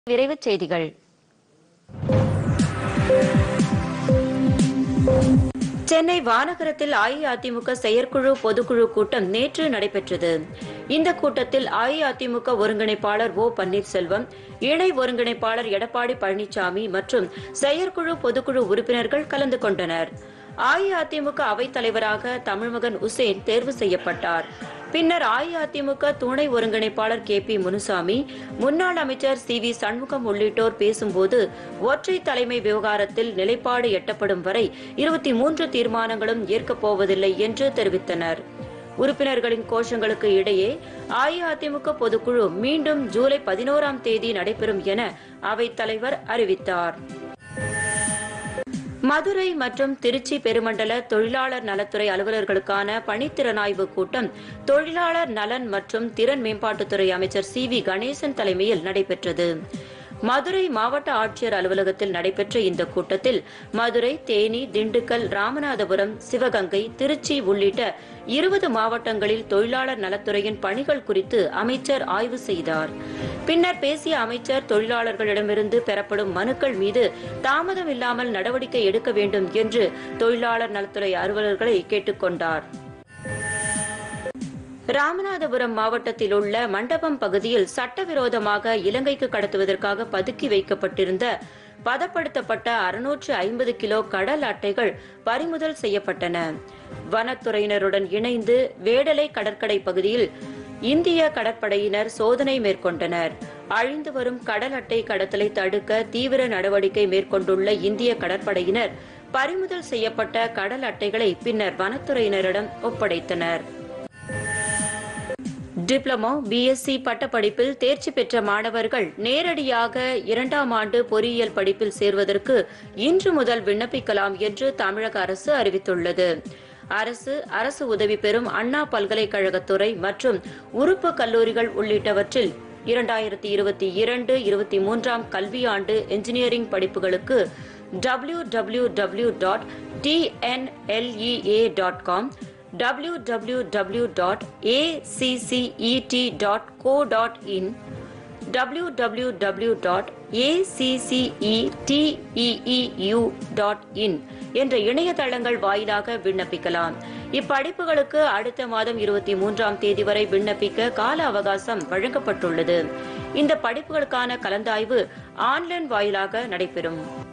விரைவுச் செய்திகள் சென்னை வானகரத்தில் அஇஅதிமுக செயற்குழு பொதுக்குழு கூட்டம் நேற்று நடைபெற்றது இந்த கூட்டத்தில் அஇஅதிமுக ஒருங்கிணைப்பாளர் ஓ பன்னீர்செல்வம் இணை ஒருங்கிணைப்பாளர் எடப்பாடி பழனிசாமி மற்றும் செயற்குழு பொதுக்குழு உறுப்பினர்கள் கலந்து கொண்டனர் அஇஅதிமுக அவைத் தலைவராக தமிழ்மகன் உசேன் தேர்வு செய்யப்பட்டார் பின்னர் அஇஅதிமுக துணை ஒருங்கிணைப்பாளர் கே பி முனுசாமி முன்னாள் அமைச்சர் சி வி சண்முகம் உள்ளிட்டோர் பேசும்போது ஒற்றை தலைமை விவகாரத்தில் நிலைப்பாடு எட்டப்படும் வரை இருபத்தி மூன்று தீர்மானங்களும் ஏற்கப் போவதில்லை என்று தெரிவித்தனர் உறுப்பினர்களின் கோஷங்களுக்கு இடையே அஇஅதிமுக பொதுக்குழு மீண்டும் ஜூலை பதினோராம் தேதி நடைபெறும் என அவைத் தலைவர் அறிவித்தார் மதுரை மற்றும் திருச்சி பெருமண்டல தொழிலாளர் நலத்துறை அலுவலர்களுக்கான பணித்திறனாய்வு கூட்டம் தொழிலாளர் நலன் மற்றும் திறன் மேம்பாட்டுத்துறை அமைச்சர் சி வி கணேசன் தலைமையில் நடைபெற்றது மதுரை மாவட்ட ஆட்சியர் அலுவலகத்தில் நடைபெற்ற இந்த கூட்டத்தில் மதுரை தேனி திண்டுக்கல் ராமநாதபுரம் சிவகங்கை திருச்சி உள்ளிட்ட இருபது மாவட்டங்களில் தொழிலாளர் நலத்துறையின் பணிகள் குறித்து அமைச்சர் ஆய்வு செய்தார் பின்னர் பேசிய அமைச்சர் தொழிலாளர்களிடமிருந்து பெறப்படும் மனுக்கள் மீது தாமதம் இல்லாமல் நடவடிக்கை எடுக்க வேண்டும் என்று தொழிலாளர் நலத்துறை அலுவலர்களை கேட்டுக்கொண்டார் ராமநாதபுரம் மாவட்டத்தில் உள்ள மண்டபம் பகுதியில் சட்டவிரோதமாக இலங்கைக்கு கடத்துவதற்காக பதுக்கி வைக்கப்பட்டிருந்த பதப்படுத்தப்பட்ட அறுநூற்று ஐம்பது கிலோ கடல் அட்டைகள் பறிமுதல் செய்யப்பட்டன வனத்துறையினருடன் இணைந்து வேடலை கடற்கரை பகுதியில் இந்திய கடற்படையினர் சோதனை மேற்கொண்டனர் அழிந்து வரும் கடல் அட்டை கடத்தலை தடுக்க தீவிர நடவடிக்கை மேற்கொண்டுள்ள இந்திய கடற்படையினர் பறிமுதல் செய்யப்பட்ட கடல் அட்டைகளை பின்னர் வனத்துறையினரிடம் ஒப்படைத்தனர் டிப்ளமோ பிஎஸ்சி பட்டப்படிப்பில் தேர்ச்சி பெற்ற மாணவர்கள் நேரடியாக இரண்டாம் ஆண்டு பொறியியல் படிப்பில் சேர்வதற்கு இன்று முதல் விண்ணப்பிக்கலாம் என்று தமிழக அரசு அறிவித்துள்ளது அரசு அரசு உதவி பெறும் அண்ணா பல்கலைக்கழகத்துறை மற்றும் உறுப்பு கல்லூரிகள் உள்ளிட்டவற்றில் இரண்டாயிரத்தி இருபத்தி இரண்டு இருபத்தி மூன்றாம் கல்வியாண்டு என்ஜினியரிங் படிப்புகளுக்கு W W W dot TNLEA dot com www.accet.co.in www.acceteu.in என்ற இணையதளங்கள் வாயிலாக விண்ணப்பிக்கலாம் இப்படிப்புகளுக்கு அடுத்த மாதம் இருபத்தி மூன்றாம் தேதி வரை விண்ணப்பிக்க கால அவகாசம் வழங்கப்பட்டுள்ளது இந்த படிப்புகளுக்கான கலந்தாய்வு ஆன்லைன் வாயிலாக நடைபெறும்